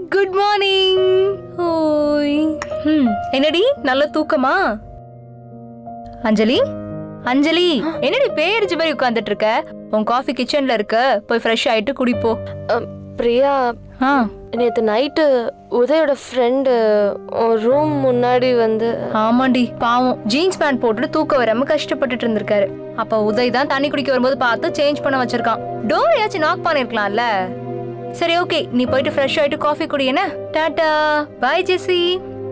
Good morning ஓய் ம் என்னடி நல்ல தூக்கமா அஞ்சலி அஞ்சலி என்னடி பேரிச்ச மாதிரி உட்கார்ந்துட்டு இருக்க உன் காஃபி கிச்சன்ல இருக்க போய் ஃப்ரெஷ் ஆயிட்டு குடிப்போ பிரியா ஆ நேற்று நைட்டு உதயோட ஃப்ரெண்டு ரூம் முன்னாடி வந்து ஆமாண்டி பாவம் ஜீன்ஸ் பேண்ட் போட்டுட்டு தூக்க வராம கஷ்டப்பட்டுட்டு இருந்திருக்காரு அப்ப உதய் தான் தண்ணி குடிக்க வரும்போது பார்த்து சேஞ்ச் பண்ண வச்சிருக்கான் டோர் ஏதாச்சும் நாக் பண்ணிருக்கலாம்ல சரி ஓகே நீ போயிட்டு ஃப்ரெஷ் ஆயிட்டு காஃபி குடி என்ன டாடா பாய் ஜெசி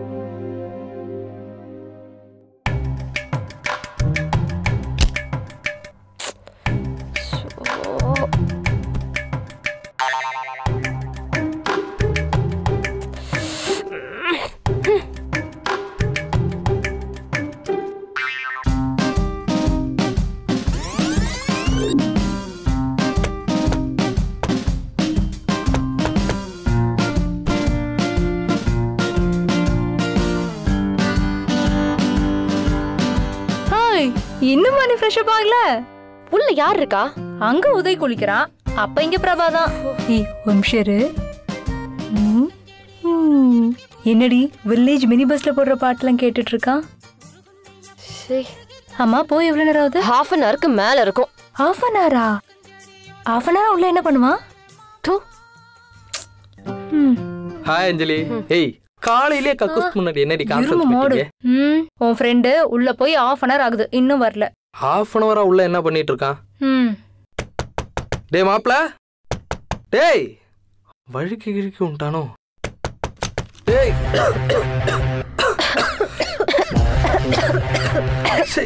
ஹாய் இன்னும் நீ ஃப்ரெஷ் அப் ஆகல உள்ள யார் இருக்கா அங்க உதய் குளிக்கிறான் அப்ப இங்க பிரபா தான் ஏய் ஒரு நிமிஷம் இரு. ம், ம். என்னடி வில்லேஜ் மினி பஸ்ல போடுற பாட்டெல்லாம் கேட்டுட்டு இருக்கான் சரி அம்மா போய் எவ்வளவு நேரம் ஆகுது ஹாஃப் அன் ஹவருக்கு மேல இருக்கும் ஹாஃப் அன் ஹவரா ஹாஃப் அன் ஹவர் உள்ள என்ன பண்ணுவான் தூ ம் ஹாய் அஞ்சலி ஏய் காலையிலே கக்கூஸ் முன்னாடி என்னடி இரும கான்ஃபரன்ஸ் மோடு மீட்டிங் ம் உன் ஃப்ரெண்டு உள்ள போய் ஹாஃப் அன் ஹவர் ஆகுது இன்னும் வரல ஹாஃப் அன் ஹவரா உள்ள என்ன பண்ணிட்டு இருக்கான் ம் டேய் மாப்ள டேய் வழுக்கி கிழக்கி உண்டானோ டேய் சை.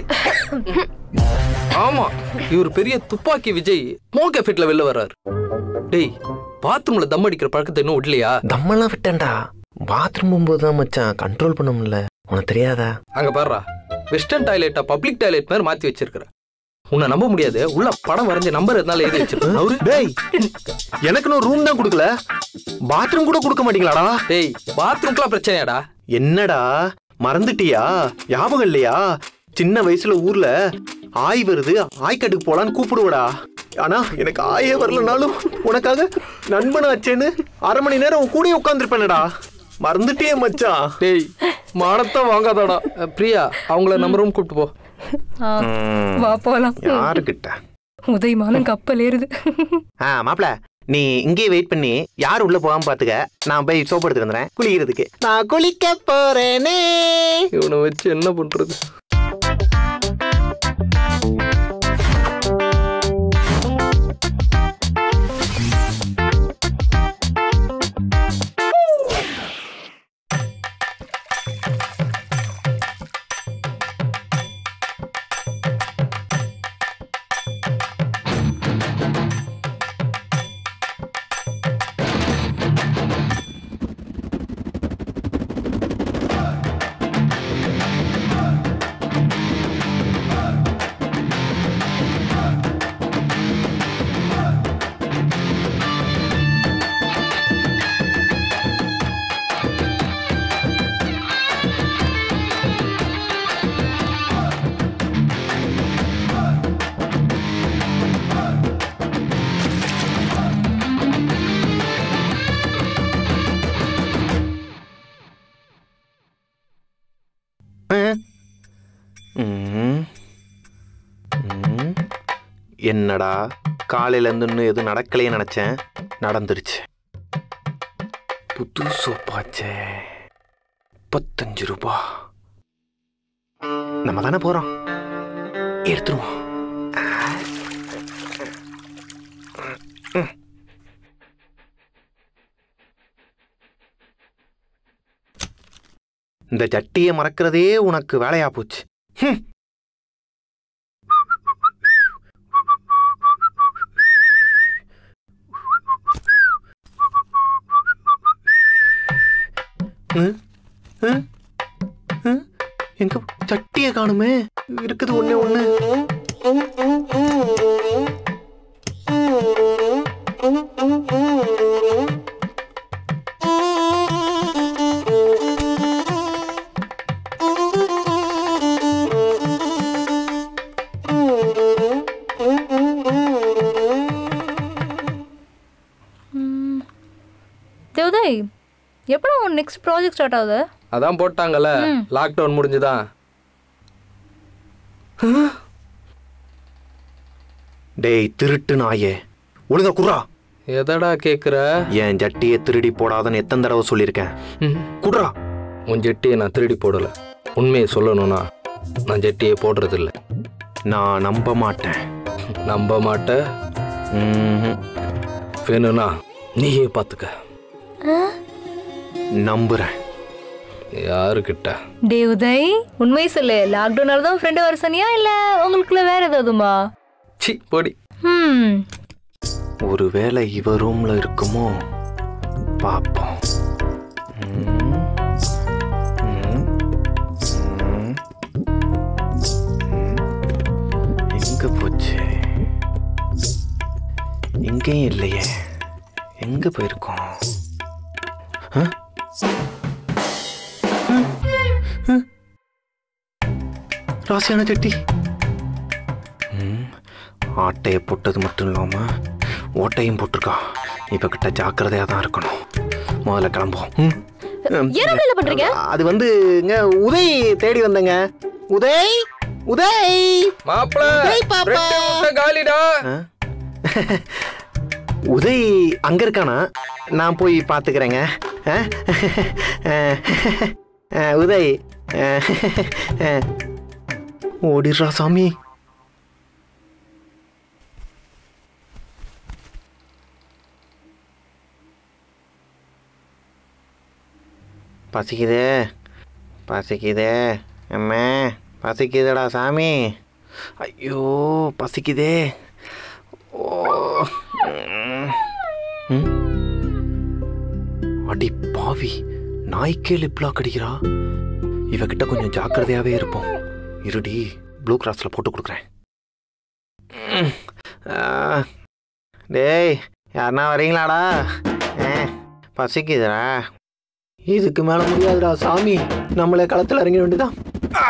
ஆமா இவர் பெரிய துப்பாக்கி விஜய் மோக ஃபிட்ல வெளில வர்றாரு டேய் பாத்ரூம்ல தம் அடிக்கிற பழக்கத்தை இன்னும் விடலையா தம்மெல்லாம் விட்டேன்டா பாத்ரூம் போகும்போது தான் மச்சான் கண்ட்ரோல் பண்ண முடியல உனக்கு தெரியாதா அங்க பாருடா வெஸ்டர்ன் டாய்லெட்டா பப்ளிக் டாய்லெட் மாதிரி மாத்தி வச்சிருக்கிற உன்னை நம்ப முடியாது உள்ள படம் வரைஞ்ச நம்பர் இருந்தாலும் எழுதி வச்சிருக்கேன் அவரு டேய் எனக்குன்னு ரூம் தான் கொடுக்கல பாத்ரூம் கூட கொடுக்க மாட்டீங்களாடா டேய் பாத்ரூம்க்குலாம் பிரச்சனையாடா என்னடா மறந்துட்டியா ஞாபகம் இல்லையா சின்ன வயசுல ஊர்ல ஆய் வருது ஆய்க்காட்டுக்கு போலான்னு கூப்பிடுவடா ஆனா எனக்கு ஆயே வரலனாலும் உனக்காக நண்பனாச்சேன்னு அரை மணி நேரம் உன் கூடயே உட்காந்துருப்பேனடா மறந்துட்டியே மச்சான் டேய் மானத்தை வாங்காதடா அஹ், பிரியா அவங்கள நம்ம ரூம் கூப்பிட்டு போ ஆ, வா போலாம் யாருக்கிட்ட உதயமானம் கப்பல் ஏறுது ஆ மாப்ள நீ இங்கே வெயிட் பண்ணி யார் உள்ள போகாம பாத்துக்க நான் போய் சோப்பு எடுத்து வந்துடுறேன் குளிக்கிறதுக்கு நான் குளிக்க போறேனே இவனை வச்சு என்ன பண்றது ம். ம். என்னடா காலையில இருந்து இன்னும் எதுவும் நடக்கலையே நினைச்சேன் நடந்துருச்சு புது சோப்பாச்சே முப்பத்தஞ்சு ரூபா நம்ம தானே போறோம் எடுத்துருவோம் ம். இந்த சட்டியை மறக்கிறதே உனக்கு வேலையா போச்சு ஹம். ம், ம், ம். எங்க சட்டியை காணுமே இருக்குது ஒண்ணே ஒண்ணு தேவதாய் எப்படா உன் நெக்ஸ்ட் ப்ராஜெக்ட் ஸ்டார்ட் ஆகுது அதான் போட்டாங்கல்ல லாக்டவுன் முடிஞ்சுதான் டேய் திருட்டு நாயே ஒழுங்கா குர்ரா எதடா கேக்குற என் ஜட்டியை திருடி போடாதன்னு எத்தனை தடவை சொல்லியிருக்கேன் ம். குட்ரா உன் ஜெட்டியை நான் திருடி போடல உண்மையை சொல்லணும்னா நான் ஜெட்டியை போடுறதில்ல நான் நம்ப மாட்டேன் நம்ப மாட்ட ம்ஹும். வேணும்னா நீயே பார்த்துக்க நம்புறேன் யாருக்கிட்ட டே உதய் உண்மை சொல்லு லாக்டவுனால தான் ஃப்ரெண்டு வர சொன்னியா இல்ல உங்களுக்குள்ள வேற ஏதாவதுமா சி போடி ம் ஒருவேளை இவ ரூம்ல இருக்குமோ பாப்போம் ம். ம். ம். ம். எங்க போச்சு எங்கேயும் இல்லையே எங்க போயிருக்கோம் ஆ? ஆ? ஆ? ராசியான சட்டி ம், ஆட்டையை போட்டது மட்டும் இல்லாம ஓட்டையும் போட்டிருக்கா இப்ப கிட்ட ஜாக்கிரதையா தான் இருக்கணும் முதல்ல கிளம்புவோம் ம். ஏன் அப்படி பண்றீங்க அது வந்து இங்க உதய் தேடி வந்தேங்க உதய் உதய் மாப்பிள டேய் பாப்பா. ரெட்டை முட்டை காலிடா ஆ? உதய் அங்க இருக்கானா நான் போய் பாத்துக்கிறேங்க ஆ? ஆ, உதய் ஆ, ஆ. ஓடிடுறா சாமி பசிக்குதே பசிக்குதே அம்மே பசிக்குதுடா சாமி ஐயோ பசிக்குதே ஓ ம். ம். அடி பாவி நாய்க்கே லிப்லாக் அடிக்கிறா இவகிட்ட கொஞ்சம் ஜாக்கிரதையாவே இருப்போம் இருடி ப்ளூ கிராஸ்ல போட்டு கொடுக்குறேன் ம். ஆ. டேய் யாருன்னா வரீங்களாடா ஆ, பசிக்குதுடா இதுக்கு மேல முடியாதுடா சாமி நம்மளே களத்துல இறங்க வேண்டியதான் ஆ.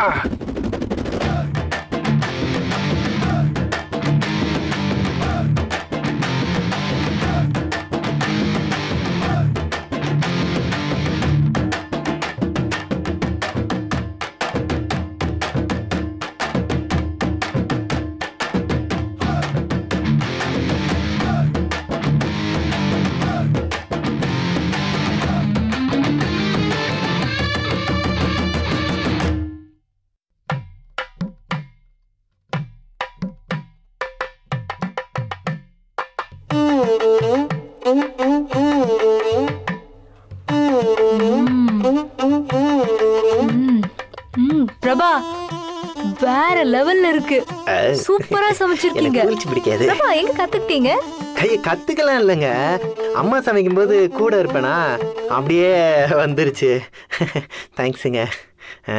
ம் பிரபா வேற லெவல்ல இருக்கு சூப்பரா சமைச்சிருக்கீங்க எனக்கு பூச்சி பிடிக்காது பிரபா எங்க கத்துக்கிட்டீங்க கையை கத்துக்கலாம் இல்லைங்க அம்மா சமைக்கும்போது கூட இருப்பேனா அப்படியே வந்துருச்சு தேங்க்ஸுங்க ஆ.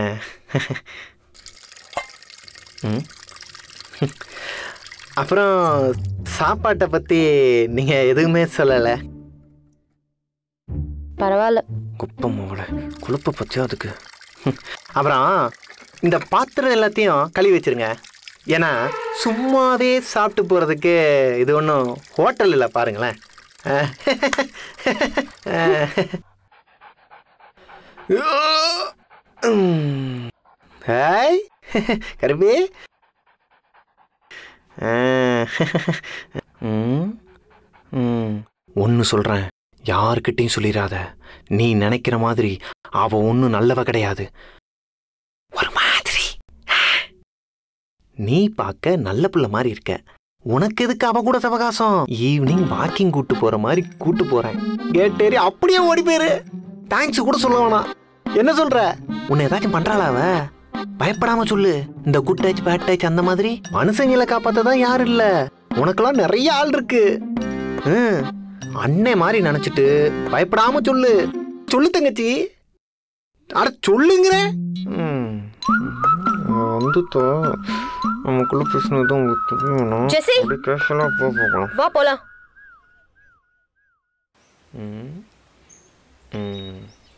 ம். அப்புறம் சாப்பாட்டை பற்றி நீங்கள் எதுவுமே சொல்லலை பரவாயில்ல குப்பம் அவள குழப்ப பச்சா அதுக்கு அப்புறம் இந்த பாத்திரம் எல்லாத்தையும் கழுவி வச்சிருங்க ஏன்னா சும்மாவே சாப்பிட்டு போகிறதுக்கு இது ஒன்றும் ஹோட்டல் இல்லை பாருங்களேன் உம். ஹாய் கருப்பி ஒன்று சொல்கிறேன் யாருக்கிட்டையும் சொல்லிடாத நீ நினைக்கிற மாதிரி அவ ஒன்றும் நல்லவ கிடையாது ஒரு மாதிரி நீ பார்க்க நல்ல பிள்ளை மாதிரி இருக்க உனக்கு எதுக்கு அவ கூட சவகாசம் ஈவினிங் வாக்கிங் கூட்டு போற மாதிரி கூட்டு போறேன் கேட்டேரி அப்படியே ஓடி போயிரு தேங்க்ஸ் கூட சொல்ல வேணாம் என்ன சொல்ற உன்னை ஏதாச்சும் பண்றாளா அவ பயப்படாம சொல்லு இந்த குட் டச் பேட் டச் அந்த மாதிரி மனுஷங்களை காப்பாத்த தான் யாரும் இல்ல உனக்கெல்லாம் நிறைய ஆள் இருக்கு ஹம், அண்ணே மாதிரி நினைச்சிட்டு பயப்படாம சொல்லு சொல்லு தங்கச்சி அட சொல்லுங்கிற வந்துட்டோ நமக்குள்ள பிரச்சனை தான் வேணும் ஜெசி அப்படி பேசலாம் போ போகலாம் வா போலாம் ம். ம்.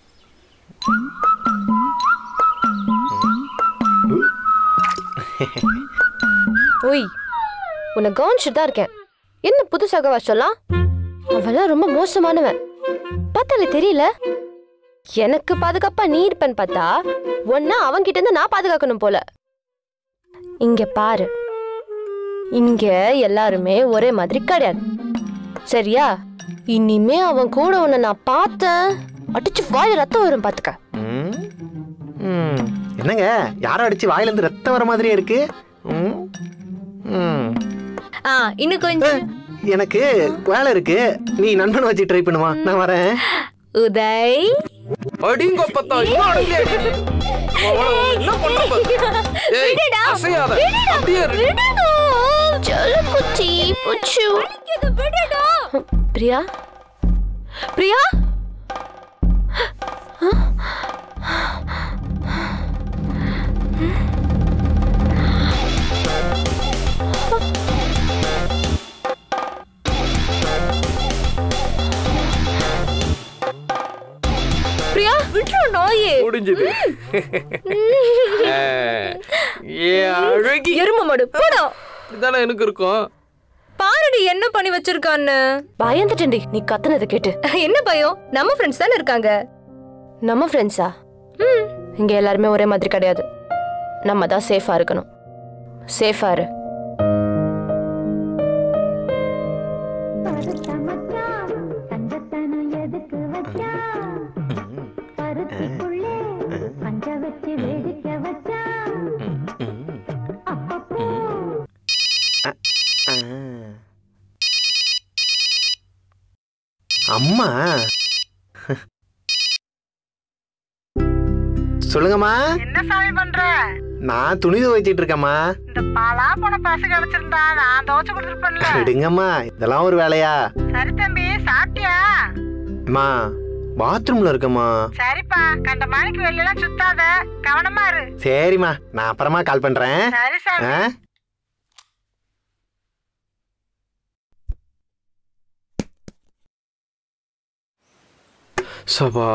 ஓய் உன்னை கவனிச்சுட்டு தான் இருக்கேன் என்ன புது சகவா சொல்லலாம் அவெல்லாம் ரொம்ப மோசமானவன் பார்த்தாலே தெரியல எனக்கு பாதுகாப்பா நீ இருப்பேன்னு பார்த்தா ஒன்னா அவன்கிட்ட இருந்து நான் பாதுகாக்கணும் போல இங்க பாரு இங்க எல்லாருமே ஒரே மாதிரி கிடையாது சரியா இனிமே அவன் கூட உன்னை நான் பார்த்தேன் அடிச்சு வாயில ரத்தம் வரும் பாத்துக்க ம். ம். என்னங்க யாரோ அடிச்சு வாயில இருந்து ரத்தம் வர மாதிரியே இருக்கு ம். ம். ஆ இன்னும் கொஞ்சம் எனக்கு வேலை இருக்கு நீ நண்பனை வச்சு ட்ரை பண்ணுமா நான் வரேன் உதய் அடிங்கப்பத்தா இன்னும் அடங்கலையா நீ? அவ்வளவு என்ன பண்ண பாரு. ஏய், அசையாத அப்படியே இரு. குச்சி புச்சு பிரியா பிரியா பிரியா விட்டுரு நாயே முடிஞ்சது ஆ, ஏ அழகி எரும மாடு போடா இதுதானே எனக்கு இருக்கும் பாருடி என்ன பண்ணி வச்சிருக்கான்னு பயந்துட்டேன்டி நீ கத்துனதை கேட்டு என்ன பயம் நம்ம ஃப்ரெண்ட்ஸ் தானே இருக்காங்க நம்ம ஃப்ரெண்ட்ஸா இங்க எல்லாருமே ஒரே மாதிரி கிடையாது நம்ம தான் சேஃபா இருக்கணும் சேஃபா இரு பருத்த மச்சான் தங்கத்தனம் எதுக்கு வச்சான் பருத்திக்குள்ளே பஞ்ச வச்சு வேடிக்கை வச்சான் அப்பப்போ ஆ. அம்மா சொல்லுங்கம்மா என்ன சாமி பண்ற நான் துணி துவைச்சிட்டு இருக்கேம்மா இந்த பாலா போன பசு கிடைச்சிருந்தா நான் துவச்சு கொடுத்துருப்பேன்ல விடுங்கம்மா இதெல்லாம் ஒரு வேலையா சரி தம்பி சாப்பிட்டியா அம்மா பாத்ரூம்ல இருக்கம்மா சரிப்பா கண்ட மணிக்கு வெளியெல்லாம் சுத்தாத கவனமா இரு சரிம்மா நான் அப்புறமா கால் பண்றேன் சரி சாமி ஆ? சபா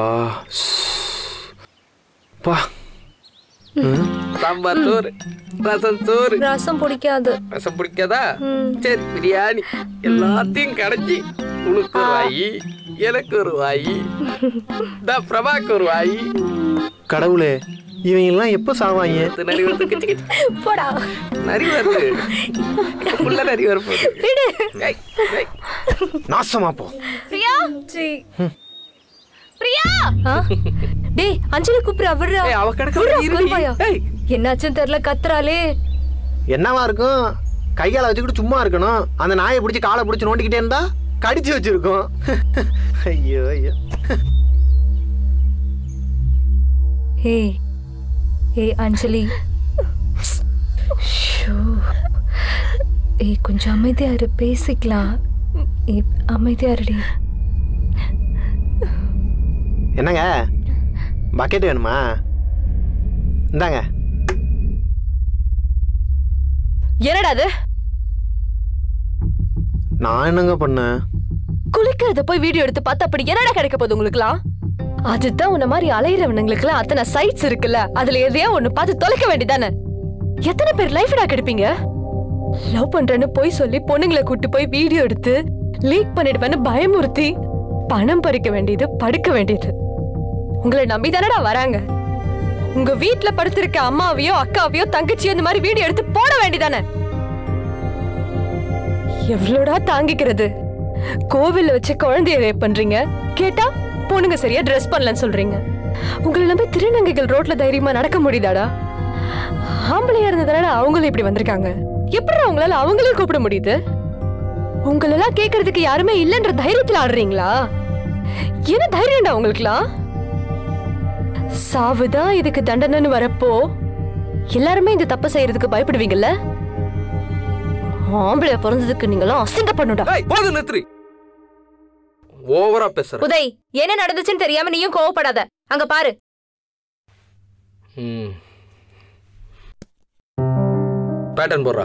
பா சாம்பார் சோறு ரசம் சோறு ரசம் பிடிக்காது ரசம் பிடிக்காதா சரி பிரியாணி எல்லாத்தையும் கடைஞ்சி உனக்கு ஒரு வாயி எனக்கு ஒரு வாயி தான் பிரபாக்கு ஒரு வாயி கடவுளே இவங்க எல்லாம் எப்போ சாவாங்க இது நரி வருது கிச்சு கிச்சு போடா நரி வருது உள்ள நரி வர போகுது ஏய், ஏய். நாசமா போ பிரியா சீ. பிரியா ஆ? டேய் அஞ்சலி கூப்பிடுறா விடுறா ஏய், அவ கிடக்க விடுறா, இருடி. கருவாயா. ஏய். என்னாச்சுன்னு தெரியல கத்துறாளே என்னவா இருக்கும் கையால வச்சுக்கிட்டு சும்மா இருக்கணும் அந்த நாயை பிடிச்சி காலை பிடிச்சி நோண்டிக்கிட்டே இருந்தா கடிச்சு வச்சிருக்கோம் ஐயோ ஐயோ ஏய் ஏய் அஞ்சலி ஷோ. ஏய் கொஞ்சம் அமைதியா இரு பேசிக்கலாம் ஏய் அமைதியா இருடி என்னங்க பக்கெட் வேணுமா இந்தாங்க என்னடா அது நான் என்னங்க பண்ணேன் குளிக்கிறத போய் வீடியோ எடுத்து பார்த்தா அப்படி என்னடா கிடைக்க போகுது உங்களுக்குலாம் அதுதான் உன்ன மாதிரி அலையிறவனுங்களுக்குலாம் அத்தனை சைட்ஸ் இருக்குல்ல அதுல எதையா ஒண்ணு பார்த்து தொலைக்க வேண்டியதானே எத்தனை பேர் லைஃப்டா கெடுப்பீங்க லவ் பண்றேன்னு போய் சொல்லி பொண்ணுங்களை கூட்டு போய் வீடியோ எடுத்து லீக் பண்ணிடுவேன்னு பயமுறுத்தி பணம் பறிக்க வேண்டியது படுக்க வேண்டியது உங்களை நம்பி தானடா வராங்க உங்க வீட்ல படுத்திருக்க அம்மாவையோ அக்காவையோ தங்கச்சியோ இந்த மாதிரி வீடியோ எடுத்து போட வேண்டியதானே எவ்வளோடா தாங்கிக்கிறது கோவில்ல வச்சு குழந்தைய ரேப் பண்றீங்க கேட்டா பொண்ணுங்க சரியா ட்ரெஸ் பண்ணலன்னு சொல்றீங்க உங்களை நம்பி திருநங்கைகள் ரோட்ல தைரியமா நடக்க முடியுதாடா ஆம்பளையா இருந்ததால அவங்களும் இப்படி வந்திருக்காங்க எப்படி அவங்களால அவங்களையும் கூப்பிட முடியுது உங்களெல்லாம் கேக்குறதுக்கு யாருமே இல்லைன்ற தைரியத்துல ஆடுறீங்களா என்ன தைரியம்டா உங்களுக்குலாம் சாவுதான் இதுக்கு தண்டனைன்னு வரப்போ எல்லாருமே இந்த தப்பு செய்யறதுக்கு பயப்படுவீங்கல்ல ஆம்பளை பிறந்ததுக்கு நீங்களாம் அசிங்கப்படணும்டா ஏய், போதும் நிறுத்துறி ஓவரா பேசுற உதய் என்ன நடந்துச்சுன்னு தெரியாம நீயும் கோவப்படாத அங்க பாரு ம் பேட்டர்ன் போடுறா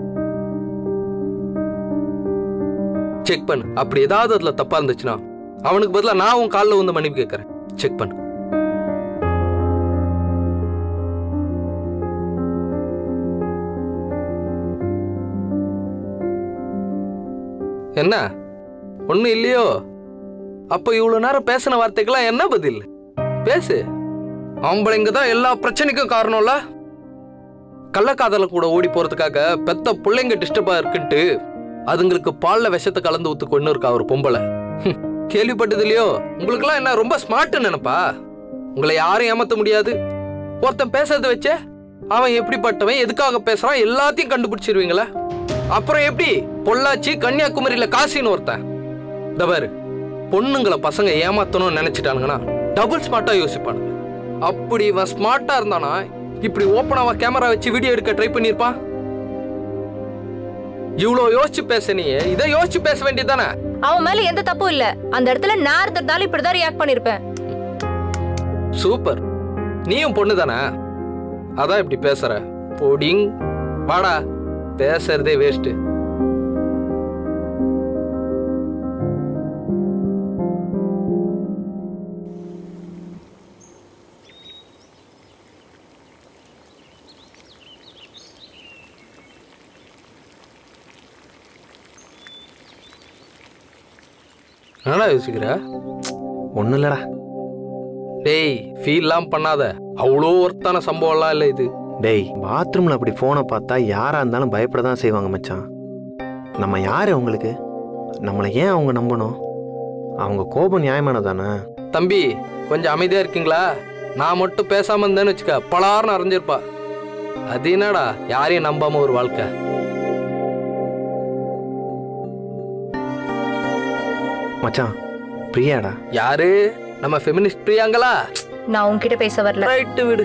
செக் பண்ணு அப்படி ஏதாவது அதுல தப்பா இருந்துச்சுன்னா அவனுக்கு பதிலா நான் உன் காலில் வந்து மன்னிப்பு கேட்கறேன் செக் பண்ணு என்ன ஒண்ணும் இல்லையோ அப்ப இவ்வளவு நேரம் பேசின வார்த்தைக்கெல்லாம் என்ன பதில் பேசு ஆம்பளைங்க தான் எல்லா பிரச்சனைக்கும் காரணம்ல கள்ளக்காதல கூட ஓடி போறதுக்காக பெத்த பிள்ளைங்க டிஸ்டர்பா இருக்குன்ட்டு அதுங்களுக்கு பால்ல விஷத்தை கலந்து ஊத்து கொண்டு இருக்கா ஒரு பொம்பளை ஹம், கேள்விப்பட்டது இல்லையோ உங்களுக்குலாம் என்ன ரொம்ப ஸ்மார்ட் நினைப்பா உங்களை யாரும் ஏமாத்த முடியாது ஒருத்தன் பேசுறத வச்சே அவன் எப்படிப்பட்டவன் எதுக்காக பேசுறான் எல்லாத்தையும் கண்டுபிடிச்சிருவீங்களா அப்புறம் எப்படி பொள்ளாச்சி கன்னியாகுமரியில காசின்னு ஒருத்தன் இந்த பாரு பொண்ணுங்களை பசங்க ஏமாத்தணும்னு நினைச்சிட்டானுங்கன்னா டபுள் ஸ்மார்ட்டா யோசிப்பானுங்க அப்படி இவன் ஸ்மார்ட்டா இருந்தானா இப்படி ஓப்பனாவா கேமரா வச்சு வீடியோ எடுக்க ட்ரை பண்ணிருப்பான் இவ்வளோ யோசிச்சு பேச நீ இதை யோசிச்சு பேச வேண்டியதானே அவன் மேல எந்த தப்பும் இல்ல அந்த இடத்துல நான் இருந்திருந்தாலும் இப்படிதான் ரியாக்ட் பண்ணிருப்பேன் சூப்பர் நீயும் பொண்ணு தானே அதான் இப்படி பேசுற போடிங் வாடா பேசுறதே வேஸ்ட் என்னடா யோசிக்கிற ஒன்றும் இல்லடா டேய் ஃபீல்லாம் பண்ணாத அவ்வளோ ஒர்த்தான சம்பவம்லாம் இல்லை இது டேய் பாத்ரூமில் அப்படி ஃபோனை பார்த்தா யாராக இருந்தாலும் பயப்பட தான் செய்வாங்க மச்சான் நம்ம யார் அவங்களுக்கு நம்மளை ஏன் அவங்க நம்பணும் அவங்க கோபம் நியாயமானதானே தம்பி கொஞ்சம் அமைதியா இருக்கீங்களா நான் மட்டும் பேசாம இருந்தேன்னு வச்சுக்க பலார்னு அரைஞ்சிருப்பா அது என்னடா யாரையும் நம்பாம ஒரு வாழ்க்கை மச்சான் பிரியாடா யாரு நம்ம ஃபெமினிஸ்ட் பிரியாங்களா நான் உன்கிட்ட பேச வரல ரைட்டு விடு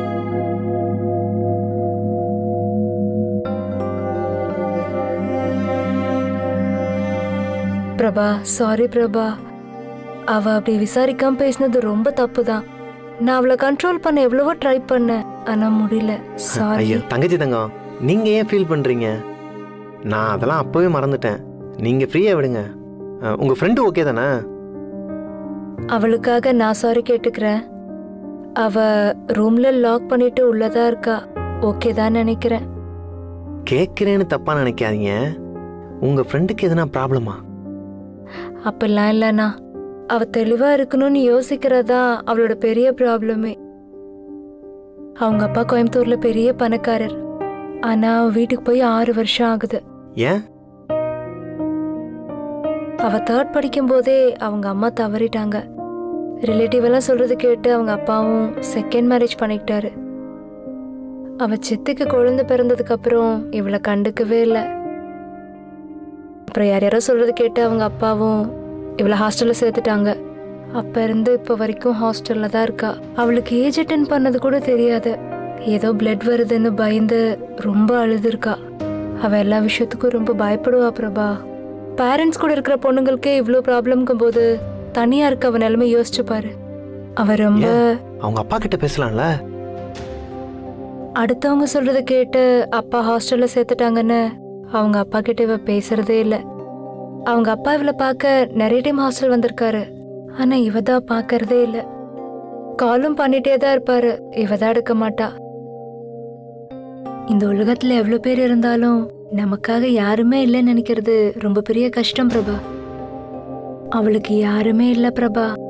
பிரபா சாரி பிரபா அவ அப்படி விசாரிக்காம பேசினது ரொம்ப தப்பு தான் நான் அவளை கண்ட்ரோல் பண்ண எவ்வளவோ ட்ரை பண்ணேன் ஆனா முடியல சாரி ஐயோ தங்கச்சி தங்கம் நீங்கள் ஏன் ஃபீல் பண்ணுறீங்க நான் அதெல்லாம் அப்போவே மறந்துட்டேன் நீங்கள் ஃப்ரீயாக விடுங்க அஹ், உங்க ஃப்ரெண்டு ஓகே தானே அவளுக்காக நான் சாரி கேட்டுக்கிறேன் அவ ரூம்ல லாக் பண்ணிட்டு உள்ளதா இருக்கா ஓகே தான் நினைக்கிறேன் கேட்குறேன்னு தப்பாக நினைக்காதீங்க உங்கள் ஃப்ரெண்டுக்கு எதுனா ப்ராப்ளமா அப்பெல்லாம் இல்லைண்ணா அவ தெளிவா இருக்கணும்னு யோசிக்கிறதா அவளோட பெரிய ப்ராப்ளமே அவங்க அப்பா கோயம்புத்தூர்ல பெரிய பணக்காரர் ஆனா அவ வீட்டுக்கு போய் ஆறு வருஷம் ஆகுது ஏன் அவ தேர்ட் படிக்கும் போதே அவங்க அம்மா தவறிட்டாங்க ரிலேட்டிவ் எல்லாம் சொல்றது கேட்டு அவங்க அப்பாவும் செகண்ட் மேரேஜ் பண்ணிக்கிட்டாரு அவ சித்துக்கு குழந்தை பிறந்ததுக்கு அப்புறம் இவளை கண்டுக்கவே இல்லை அப்புறம் யார் யாரோ சொல்றது கேட்டு அவங்க அப்பாவும் இவளை ஹாஸ்டல்ல சேர்த்துட்டாங்க அப்ப இருந்து இப்ப வரைக்கும் ஹாஸ்டல்ல தான் இருக்கா அவளுக்கு ஏஜ் அட்டன் பண்ணது கூட தெரியாது ஏதோ பிளட் வருதுன்னு பயந்து ரொம்ப அழுதுருக்கா அவ எல்லா விஷயத்துக்கும் ரொம்ப பயப்படுவா பிரபா பேரண்ட்ஸ் கூட இருக்கிற பொண்ணுங்களுக்கே இவ்ளோ ப்ராப்ளம்க்கும் போது தனியா இருக்க அவ நிலைமை யோசிச்சு பாரு அவ ரொம்ப அவங்க அப்பா கிட்ட பேசலாம்ல அடுத்தவங்க சொல்றத கேட்டு அப்பா ஹாஸ்டல்ல சேர்த்துட்டாங்கன்னு அவங்க அப்பா கிட்ட இவ பேசுறதே இல்ல அவங்க அப்பா இவளை பார்க்க நிறைய டைம் ஹாஸ்டல் வந்திருக்காரு ஆனா இவ தான் பார்க்கறதே இல்ல காலும் பண்ணிட்டே தான் இருப்பாரு இவ தான் எடுக்க மாட்டா இந்த உலகத்துல எவ்வளவு பேர் இருந்தாலும் நமக்காக யாருமே இல்லைன்னு நினைக்கிறது ரொம்ப பெரிய கஷ்டம் பிரபா அவளுக்கு யாருமே இல்ல பிரபா